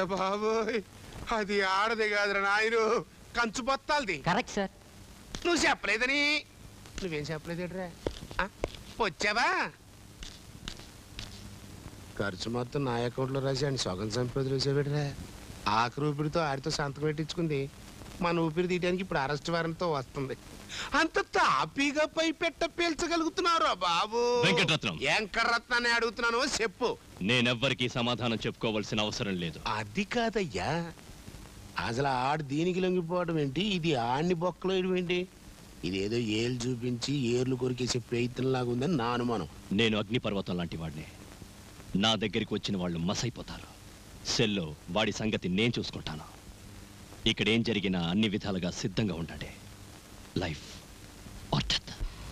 బాబోయ్ అది ఆడది కాదురా నాయను కంచు బొత్తాలది కరెక్ట్ సార్ నువ్వు చెప్పలేదని నువ్వేం చెప్పలేదేట్రా ఆ? వచ్చావా ఖర్చు మొత్తం నా అకౌంట్లో రాశాను సగం సంపద రాసాబెట్రా ఆఖరి ఊపిరితో ఆడితో సంతకం పెట్టించుకుంది మన ఊపిరి తీయడానికి ఇప్పుడు అరెస్ట్ వారెంట్తో వస్తుంది అంత తాపీగా పై పెట్ట పీల్చగలుగుతున్నారా బాబు వెంకటరత్నం. వెంకటరత్నాన్ని అడుగుతున్నాను చెప్పు నేనెవ్వరికీ సమాధానం చెప్పుకోవాల్సిన అవసరం లేదు అది కాదయ్యా అసలు ఆడు దీనికి లొంగిపోవడం ఏంటి ఇది ఆడిని బొక్కలో వేయడం ఏంటి ఇదేదో ఏళ్ళు చూపించి ఏర్లు కొరికేసే ప్రయత్నంలాగా ఉందని నా అనుమానం నేను అగ్నిపర్వతం లాంటి వాడిని నా దగ్గరికి వచ్చిన వాళ్ళు మసైపోతారు సెల్లో వాడి సంగతి నేను చూసుకుంటాను ఇక్కడేం జరిగినా అన్ని విధాలుగా సిద్ధంగా ఉండండి లైఫ్ ఆర్ డెత్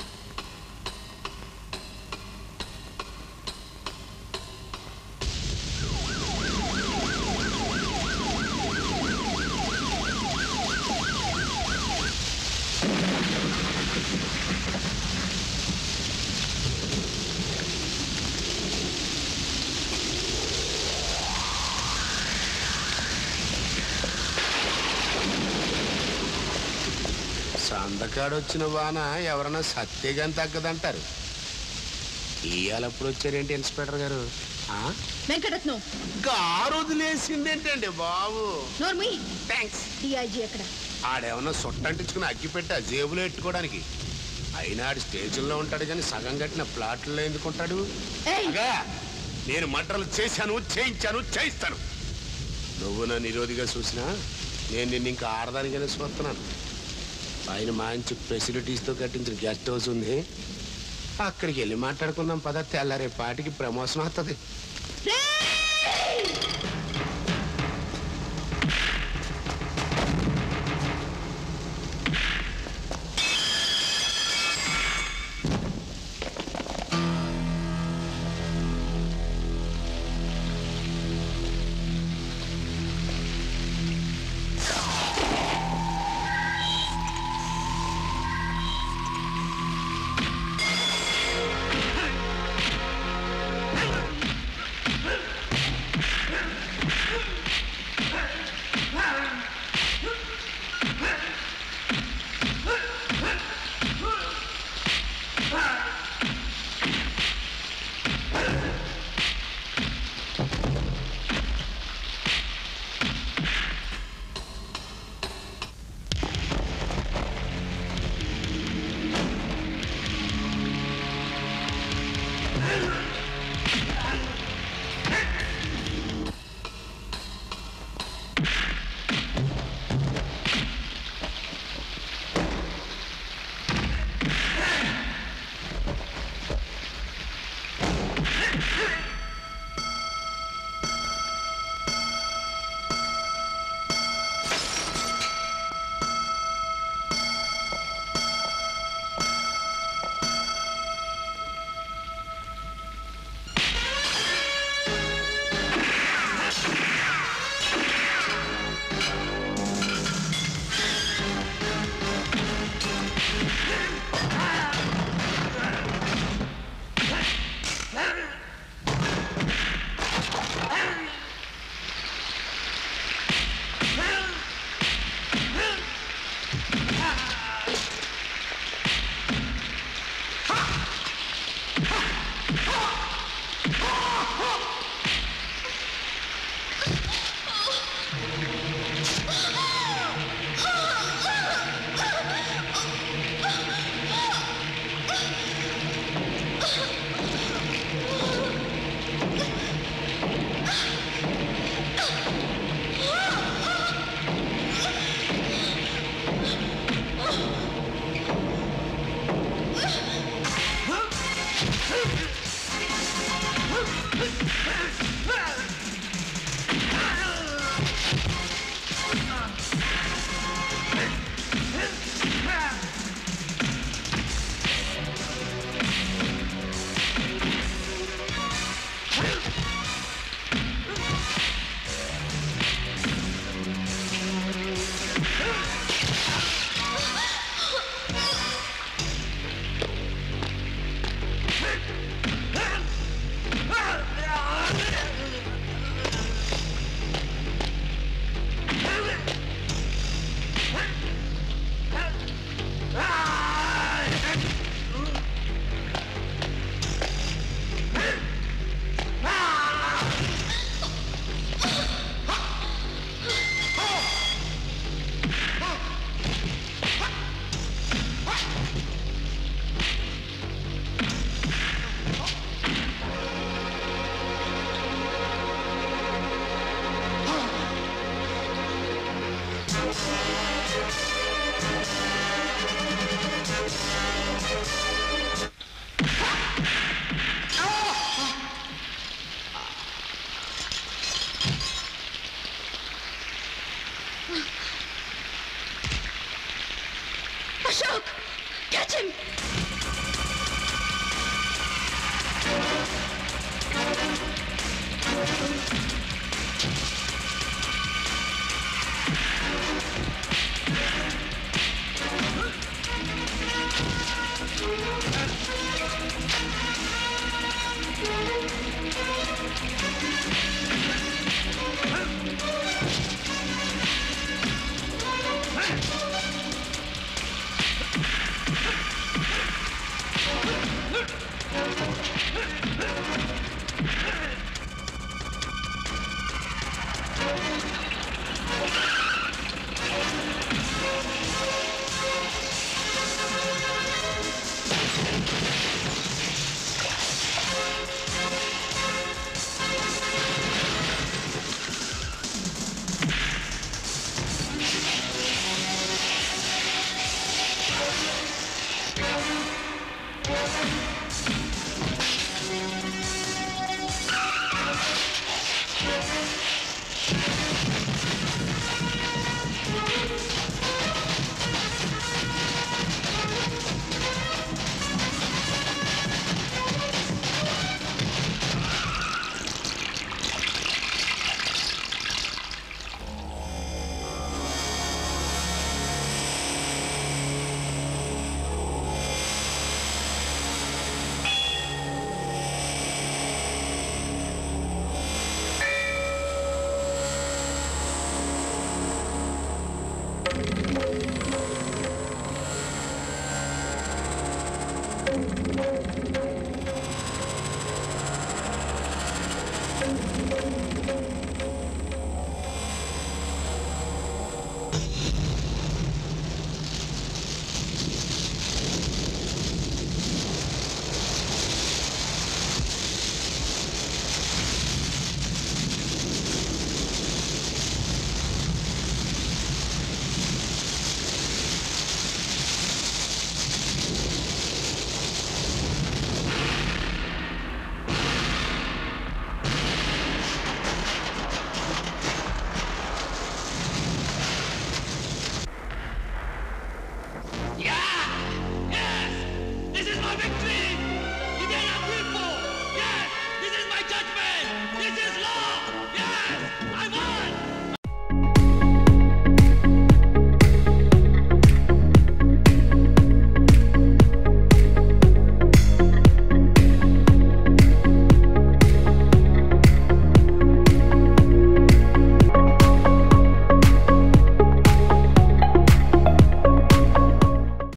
సందకాడు వచ్చిన వాన ఎవరన్నా సత్యగాని తగ్గదంటారు ఇవాళ ఎప్పుడు వచ్చారేంటి ఇన్స్పెక్టర్ గారు ఆ? వెంకటరత్నం కారు వదిలేసిందేంటండి బాబు నోర్మి థ్యాంక్స్ డిఐజీ ఎక్కడ ఆడేమన్నా సొట్టంటించుకుని అగ్గి పెట్టి ఆ జేబులో ఎట్టుకోవడానికి అయినా ఆడు స్టేషన్లో ఉంటాడు కానీ సగం కట్టిన ప్లాట్లో ఎందుకుంటాడు ఏయ్! అగా నేను మటర్లు చేశాను చేయించాను చేయిస్తాను నువ్వు నన్ను నిరోధిగా చూసినా నేను నిన్ను ఇంకా ఆడదానికైనా చూస్తున్నాను పైన మంచి ఫెసిలిటీస్తో కట్టించిన గెస్ట్ హౌస్ ఉంది అక్కడికి వెళ్ళి మాట్లాడుకుందాం పద తెల్లారే పాటికి ప్రమోషన్ వస్తుంది ఆ